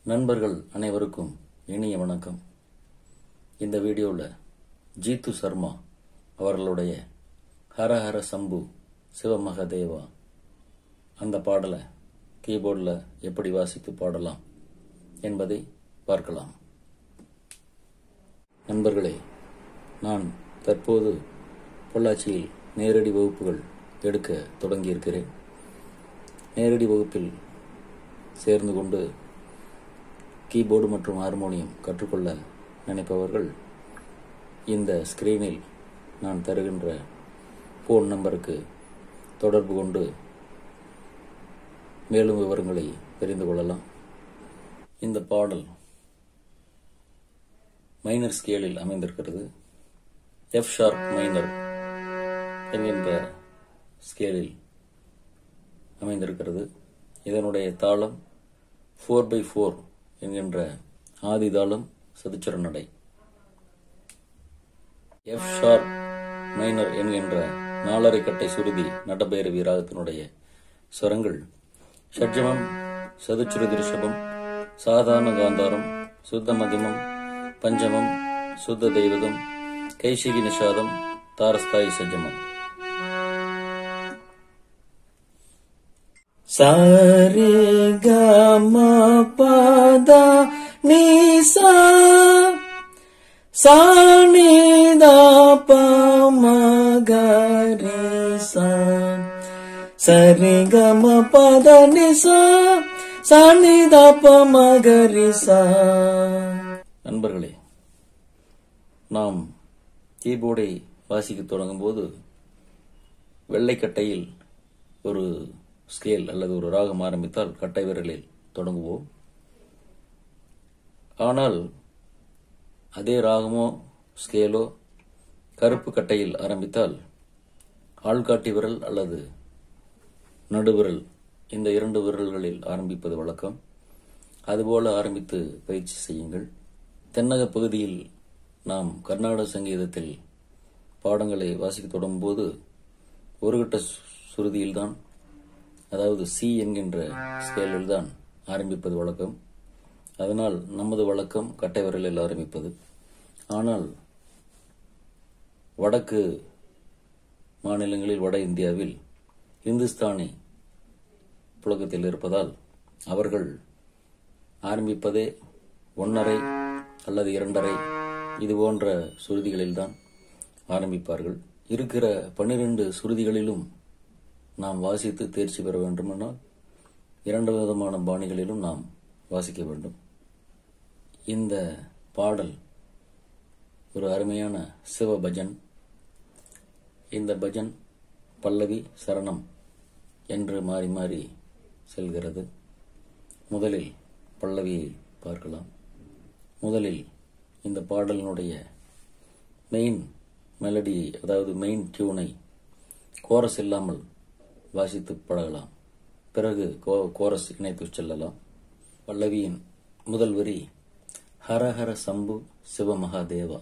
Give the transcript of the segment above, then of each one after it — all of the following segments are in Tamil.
நண்பர்கள் அனைவருக்கும் இனிய வணக்கம் இந்த வீடியோவில் ஜீத்து சர்மா அவர்களுடைய ஹரஹர சம்பு சிவமகதேவா அந்த பாடலை கீபோர்டில் எப்படி வாசித்து பாடலாம் என்பதை பார்க்கலாம் நண்பர்களே நான் தற்போது பொள்ளாச்சியில் நேரடி வகுப்புகள் எடுக்க தொடங்கியிருக்கிறேன் நேரடி வகுப்பில் சேர்ந்து கொண்டு கீபோர்டு மற்றும் ஹார்மோனியம் கற்றுக்கொள்ள நினைப்பவர்கள் இந்த ஸ்கிரீனில் நான் தருகின்ற ஃபோன் நம்பருக்கு தொடர்பு கொண்டு மேலும் விவரங்களை தெரிந்து கொள்ளலாம் இந்த பாடல் மைனர் ஸ்கேலில் அமைந்திருக்கிறது எஃப் ஷார்ப் மைனர் என்கின்ற ஸ்கேலில் அமைந்திருக்கிறது இதனுடைய தாளம் ஃபோர் பை ஃபோர் என்கின்ற ஆதி தாளம் சதுச்சர நடை எஃப் ஷார்ப் மைனர் என்கின்ற நாலரை கட்டை சுருதி நடபைரவி ராகத்தினுடைய ஸ்வரங்கள் ஷட்ஜமம் சதுச்சுருதி ரிஷபம் சாதாரண காந்தாரம் சுத்த மதிமம் பஞ்சமம் சுத்த தெய்வதம் கைசிகி நிஷாதம் தாரஸ்தாயி சஜ்ஜமம் சாரி கம பத நிசா சாணித பமகரி சா சரி கம பத நிசா சாணித பமகரி சா நண்பர்களே நாம் கீபோர்டை வாசிக்க தொடங்கும் போது வெள்ளைக்கட்டையில் ஒரு ஸ்கேல் அல்லது ஒரு ராகம் ஆரம்பித்தால் கட்டை விரலில் தொடங்குவோம் ஆனால் அதே ராகமோ ஸ்கேலோ கருப்பு கட்டையில் ஆரம்பித்தால் ஆள்காட்டி விரல் அல்லது நடுவிரல் இந்த இரண்டு விரல்களில் ஆரம்பிப்பது வழக்கம் அதுபோல ஆரம்பித்து பயிற்சி செய்யுங்கள் தென்னக பகுதியில் நாம் கர்நாடக சங்கீதத்தில் பாடங்களை வாசிக்க தொடங்கும்போது ஒரு கட்ட சுருதியில்தான் அதாவது சி என்கின்ற ஸ்கேலில் தான் ஆரம்பிப்பது வழக்கம் அதனால் நமது வழக்கம் கட்டை விரலில் ஆரம்பிப்பது ஆனால் வடக்கு மாநிலங்களில் வட இந்தியாவில் இந்துஸ்தானி புழக்கத்தில் இருப்பதால் அவர்கள் ஆரம்பிப்பதே ஒன்றரை அல்லது இரண்டரை இது போன்ற சுருதிகளில்தான் ஆரம்பிப்பார்கள் இருக்கிற பன்னிரண்டு சுருதிகளிலும் நாம் வாசித்து தேர்ச்சி பெற வேண்டுமானால் இரண்டு விதமான பாணிகளிலும் நாம் வாசிக்க வேண்டும் இந்த பாடல் ஒரு அருமையான சிவ பஜன் இந்த பஜன் பல்லவி சரணம் என்று மாறி மாறி செல்கிறது முதலில் பல்லவியை பார்க்கலாம் முதலில் இந்த பாடலினுடைய மெயின் மெலடி அதாவது மெயின் டியூனை கோரஸ் இல்லாமல் வாசித்து பழகலாம் பிறகு கோரஸ் இணைத்து செல்லலாம் பல்லவியின் முதல் வரி ஹரஹர சம்பு சிவமகாதேவா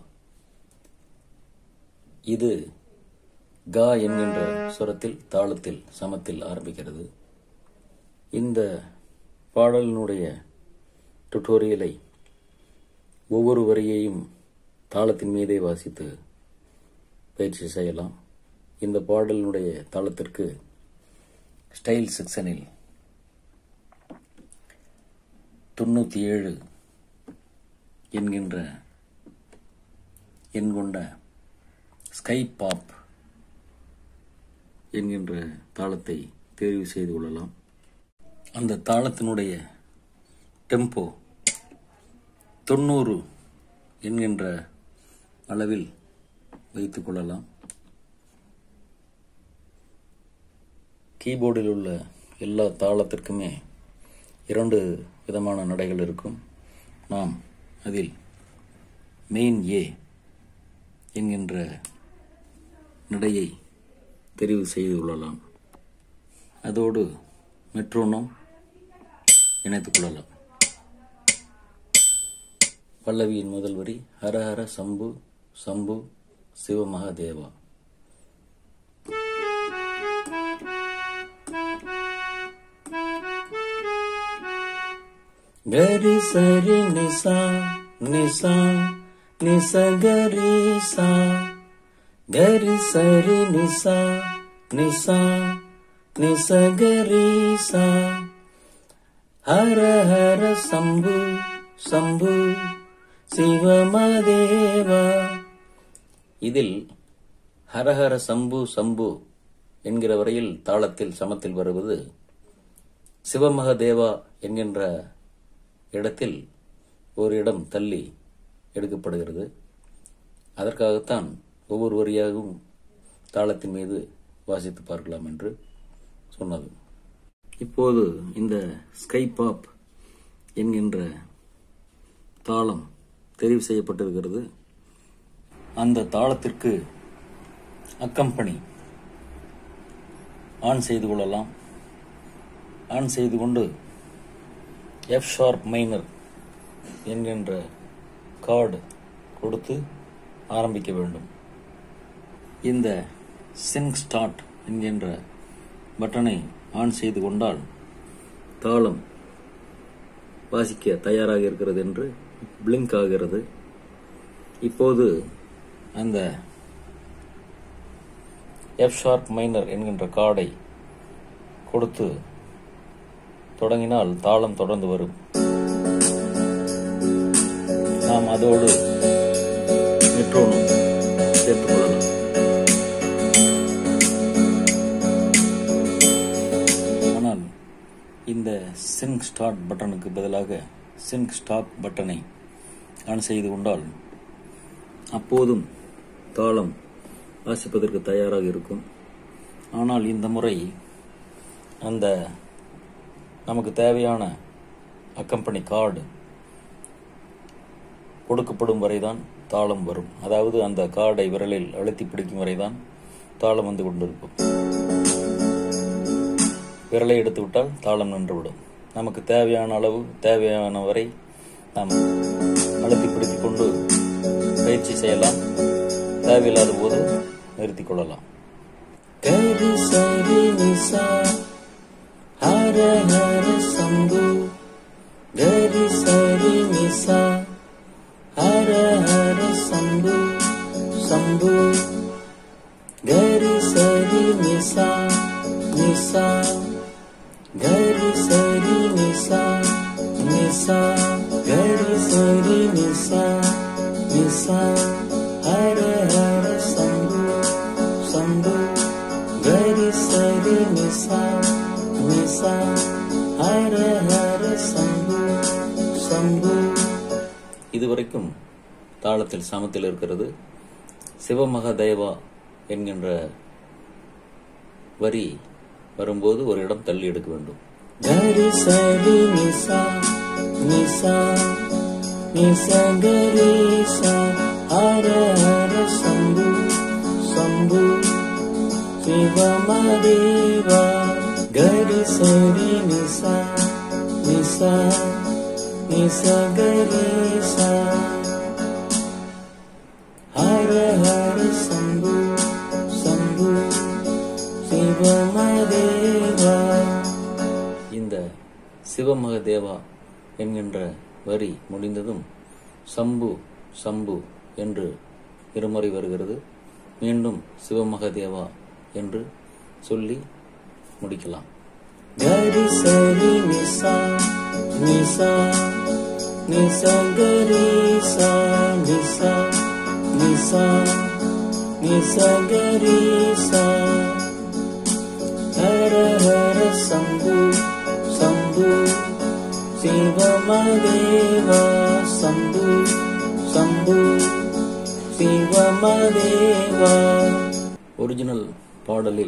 இது கா என்கின்ற சுரத்தில் தாளத்தில் சமத்தில் ஆரம்பிக்கிறது இந்த பாடலினுடைய டுட்டோரியலை ஒவ்வொரு வரியையும் தாளத்தின் மீதே வாசித்து பயிற்சி செய்யலாம் இந்த பாடலினுடைய தாளத்திற்கு ஸ்டைல் செக்ஷனில் தொண்ணூற்றி ஏழு என்கின்ற எண் கொண்ட ஸ்கை பாப் என்கின்ற தாளத்தை தேர்வு செய்து கொள்ளலாம் அந்த தாளத்தினுடைய டெம்போ தொண்ணூறு என்கின்ற அளவில் வைத்துக் கொள்ளலாம் கீபோர்டில் உள்ள எல்லா தாளத்திற்குமே இரண்டு விதமான நடைகள் இருக்கும் நாம் அதில் மெயின் ஏ என்கின்ற நடையை தெரிவு செய்து கொள்ளலாம் அதோடு மெட்ரோனும் இணைத்துக் கொள்ளலாம் பல்லவியின் முதல் வரி ஹரஹர சம்பு சம்பு சிவமகாதேவா கரி சரி நிசா நிசா நிச கரி சா கரி சரி நிசா நிசா நிச கரி சா ஹர ஹர சம்பு சம்பு சிவமதேவா இதில் ஹரஹர சம்பு சம்பு என்கிற வரையில் தாளத்தில் சமத்தில் வருவது சிவமகதேவா என்கின்ற இடத்தில் ஒரு இடம் தள்ளி எடுக்கப்படுகிறது அதற்காகத்தான் ஒவ்வொரு வரியாகவும் தாளத்தின் மீது வாசித்து பார்க்கலாம் என்று சொன்னது இப்போது இந்த ஸ்கை பாப் என்கின்ற தாளம் தெரிவு செய்யப்பட்டிருக்கிறது அந்த தாளத்திற்கு அக்கம்பனி ஆன் செய்து கொள்ளலாம் ஆன் செய்து கொண்டு எஃப் ஷார்ப் மைனர் என்கின்ற கார்டு கொடுத்து ஆரம்பிக்க வேண்டும் இந்த சிங் ஸ்டார்ட் என்கின்ற பட்டனை ஆன் செய்து கொண்டால் தாளம் வாசிக்க தயாராக இருக்கிறது என்று பிளிங்க் ஆகிறது இப்போது அந்த எஃப் ஷார்ப் மைனர் என்கின்ற கார்டை கொடுத்து தொடங்கினால் தாளம் தொடர்ந்து வரும் நாம் அதோடு மெட்ரோனும் சேர்த்துக் கொள்ளலாம் ஆனால் இந்த சிங் ஸ்டார்ட் பட்டனுக்கு பதிலாக சிங் ஸ்டாப் பட்டனை ஆன் செய்து கொண்டால் அப்போதும் தாளம் வாசிப்பதற்கு தயாராக இருக்கும் ஆனால் இந்த முறை அந்த நமக்கு தேவையான அக்கம்பனி கார்டு கொடுக்கப்படும் வரைதான் தாளம் வரும் அதாவது அந்த கார்டை விரலில் அழுத்தி பிடிக்கும் வரைதான் தாளம் வந்து கொண்டிருக்கும் விரலை எடுத்து விட்டால் தாளம் நின்றுவிடும் நமக்கு தேவையான அளவு தேவையான வரை நாம் அழுத்தி பிடித்துக் கொண்டு பயிற்சி செய்யலாம் தேவையில்லாத போது நிறுத்திக் கொள்ளலாம் கரி சரி நிசா ஹர ஹர சம்பு கரி சரி நிசா ஹர ஹர சம்பு சம்பு கரி சரி நிசா நிசா கரி சரி நிசா நிசா கரி சரி நிசா நிசா ஹர ஹர சம்பு சம்பு கரி சரி நிசா நிசா ஹர ஹர சம்பு சம்பு இதுவரைக்கும் தாளத்தில் சமத்தில் இருக்கிறது சிவமகதேவா என்கின்ற வரி வரும்போது ஒரு இடம் தள்ளி எடுக்க வேண்டும் கரி சரி நிசா நிசா நிசா கரி சா ஹர ஹர சம்பு சம்பு சிவமதேவா கரி சரி நிசா நிசா நிசா கரி சா ஹர ஹர சம்பு சம்பு சிவமதேவா இந்த சிவமகதேவா என்கின்ற வரி முடிந்ததும் சம்பு சம்பு என்று இருமுறை வருகிறது மீண்டும் சிவமகதேவா என்று சொல்லி முடிக்கலாம் கரி சரி நிசா நிசா நிசா கரி சா நிசா நிசா நிசா கரி சா ஹர ஹர சம்பு சம்பு சிவமதேவா சம்பு சம்பு சிவமதேவா ஒரிஜினல் பாடலில்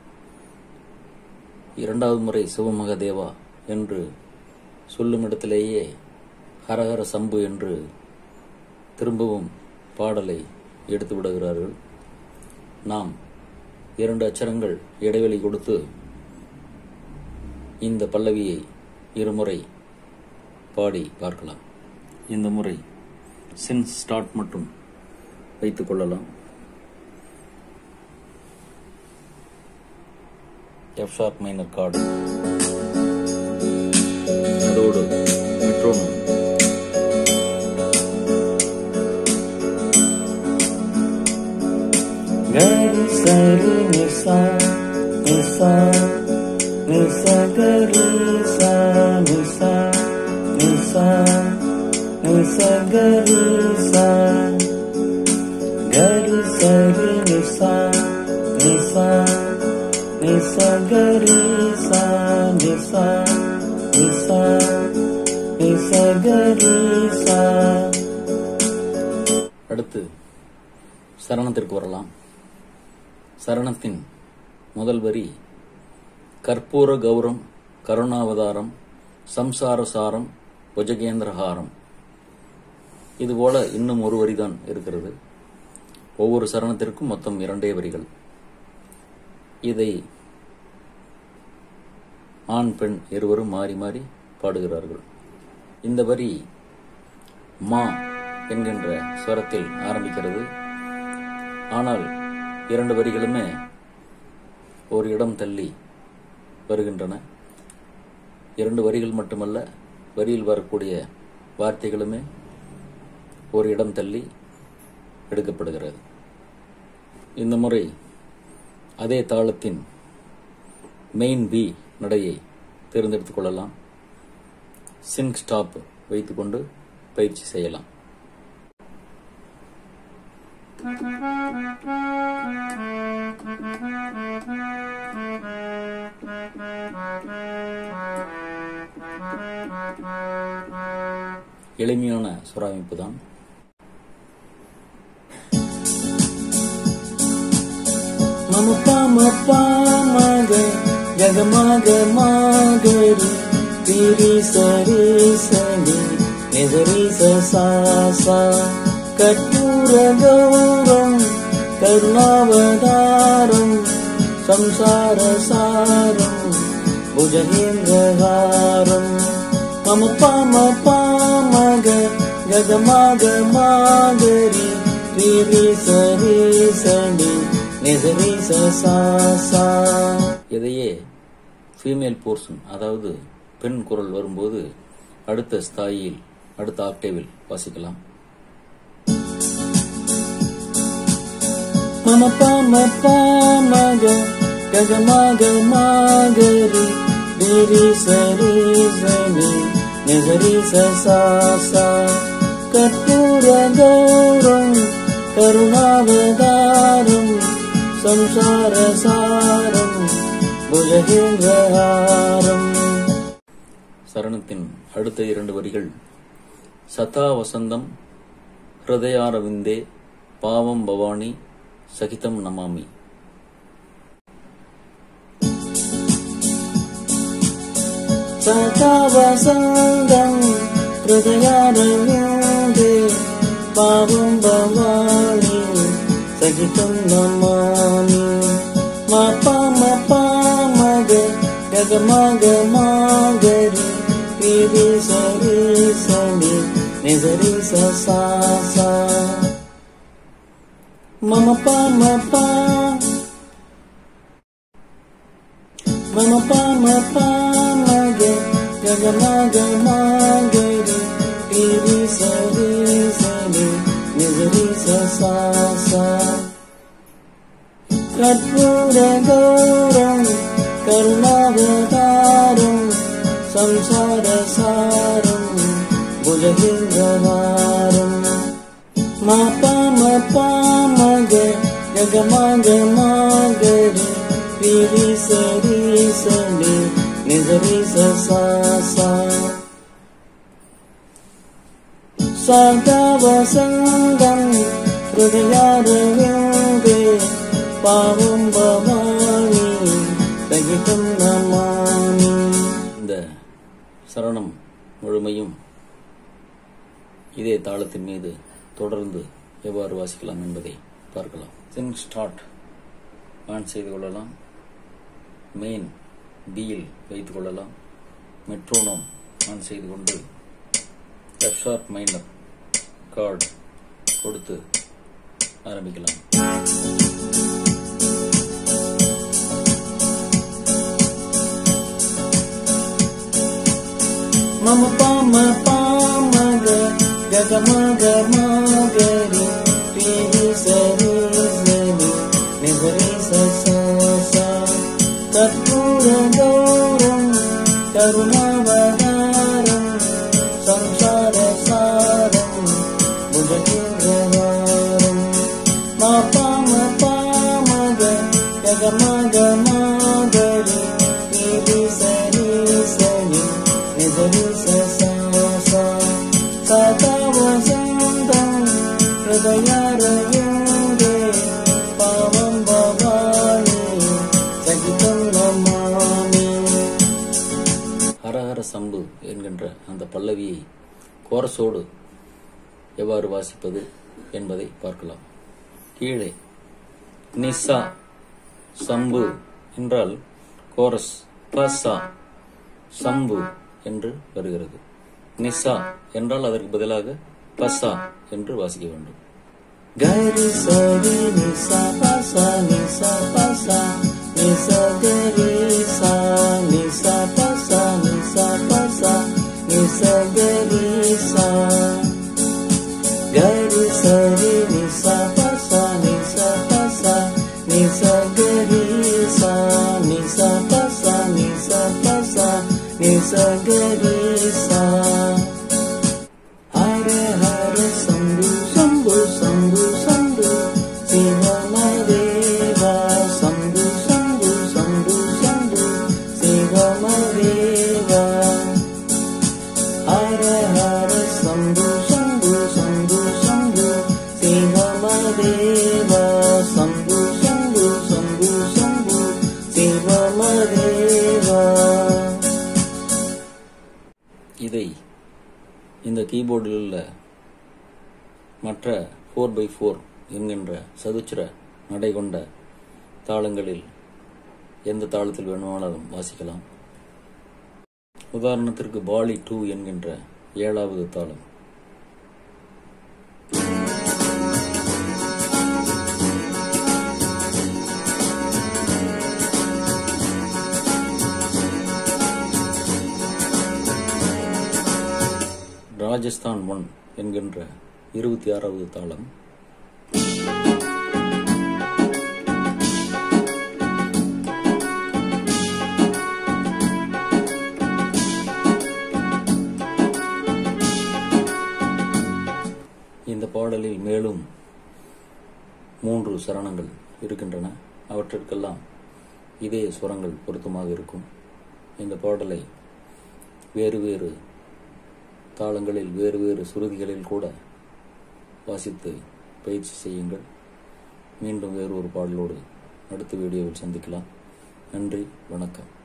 இரண்டாவது முறை சிவமகதேவா என்று சொல்லும் இடத்திலேயே ஹரஹர சம்பு என்று திரும்பவும் பாடலை எடுத்து விடுகிறார்கள் நாம் இரண்டு அச்சரங்கள் இடைவெளி கொடுத்து இந்த பல்லவியை இருமுறை பாடி பார்க்கலாம் இந்த முறை சின் ஸ்டார்ட் மட்டும் வைத்துக் கொள்ளலாம் எஃப் ஷார்ப் மைனர் கார்டு அதோடு மெட்ரோ நிசா நிசகரிசா கரி சரி நிசா நிசா நிசகரிசா நிசா நிசா நிசகரிசா அடுத்து சரணத்திற்கு வரலாம் சரணத்தின் முதல் வரி கற்பூர கௌரம் கருணாவதாரம் சம்சாரசாரம் புஜகேந்திரஹாரம் இதுபோல இன்னும் ஒரு வரிதான் இருக்கிறது ஒவ்வொரு சரணத்திற்கும் மொத்தம் இரண்டே வரிகள் இதை ஆண் பெண் இருவரும் மாறி மாறி பாடுகிறார்கள் இந்த வரி மா என்கின்ற ஸ்வரத்தில் ஆரம்பிக்கிறது ஆனால் இரண்டு வரிகளுமே ஒரு இடம் தள்ளி வருகின்றன இரண்டு வரிகள் மட்டுமல்ல வரியில் வரக்கூடிய வார்த்தைகளுமே ஒரு இடம் தள்ளி எடுக்கப்படுகிறது இந்த முறை அதே தாளத்தின் மெயின் பி நடையை தேர்ந்தெடுத்துக் கொள்ளலாம் சிங்க் ஸ்டாப் வைத்துக்கொண்டு பயிற்சி செய்யலாம் எளிமையான சுராமிப்பு தான் மம பாம பாமக ஜக மக மகரி திரி சரி சரி நிதரி சசா கற்பூர கௌரம் கருணாவதாரம் சம்சார சாரம் புஜகேந்திரகாரம் மம பாம பாமக ஜக மக மகரி திரி சரி சரி நிதரி சசா இதையே ஃபீமேல் போர்ஷன் அதாவது பெண் குரல் வரும்போது அடுத்த ஸ்தாயியில் அடுத்த ஆக்டேவில் வாசிக்கலாம் மம பம பமக கக மக மகரி திரி சரி சரி நிதரி சசா கற்பூர கௌரம் கருணாவதாரம் சம்சார சாரம் புஜகேந்திரஹாரம் சரணத்தின் அடுத்த இரண்டு வரிகள் சதா வசந்தம் ஹிருதயாரவிந்தே பாவம் பவானி சகிதம் நமாமி சதா வசந்தம் ஹிருதயாரவிந்தே பாவம் பவானி சகிதம் நமாமி மா பம பமக கக மக மகரி பிரி சரி சரி நிதரி சசா சா மம பம பா மம பம பமக கக மக மகரி பிரி சரி சரி நிதரி சசா சா கற்பூர கௌரம் கருணாவதாரம் சம்சார சாரம் புஜகிந்திரவாரம் மா பம பமக ஜக மக மகரி பிரி சரி சரி நிதரி சசா சா சதா வசந்தம் ஹிருதயாரவிந்தே பாவம் பவானி சகிதம் நமாமி இந்த சரணம் முழுமையும் இதே தாளத்தின் மீது தொடர்ந்து எவ்வாறு வாசிக்கலாம் என்பதை பார்க்கலாம் சிங் ஸ்டார்ட் ஆன் செய்து கொள்ளலாம் மெயின் பியில் வைத்துக் கொள்ளலாம் மெட்ரோனோம் ஆன் செய்து கொண்டு எஃப் ஷார்ப் மைனர் கார்டு கொடுத்து ஆரம்பிக்கலாம் மம பம பமக கக மக மகரி பிரி சரி சரி நிதரி சசா சா கற்பூர கௌரம் கருணாவதாரம் என்கின்ற அந்த பல்லவியை கோரஸோடு எவ்வாறு வாசிப்பது என்பதை பார்க்கலாம் கீழே நிசா சம்பு என்றால் கோரஸ் பசா சம்பு என்று வருகிறது நிசா என்றால் அதற்கு பதிலாக பசா என்று வாசிக்க வேண்டும் Gari sari ni sa pa sa ni sa pa sa ni sa gari sa ni sa pa sa ni sa pa sa ni sa gari sa Gari sari ni sa pa sa ni sa pa sa ni sa gari sa ni sa pa sa ni sa pa sa ni sa gari sa Hare Hare Sambhu Sambhu Sambhu Sambhu Siva Madeva Sambhu Sambhu Sambhu Sambhu Siva Madeva Hare Hare Sambhu Sambhu Sambhu Sambhu Siva Madeva Sambhu Sambhu Sambhu Sambhu Siva Madeva இதை இந்த கீபோர்டில் உள்ள மற்ற ஃபோர் பை ஃபோர் என்கின்ற சதுச்சிர நடை கொண்ட தாளங்களில் எந்த தாளத்தில் வேணுமானாலும் வாசிக்கலாம் உதாரணத்திற்கு பாலி டூ என்கின்ற ஏழாவது தாளம் ராஜஸ்தான் ஒன் என்கின்ற இருபத்தி ஆறாவது தாளம் இந்த பாடலில் மேலும் மூன்று சரணங்கள் இருக்கின்றன அவற்றிற்கெல்லாம் இதே சுரங்கள் பொருத்தமாக இருக்கும் இந்த பாடலை வேறு வேறு தாளங்களில் வேறு வேறு சுருதிகளில் கூட வாசித்து பயிற்சி செய்யுங்கள் மீண்டும் வேறு ஒரு பாடலோடு அடுத்த வீடியோவில் சந்திக்கலாம் நன்றி வணக்கம்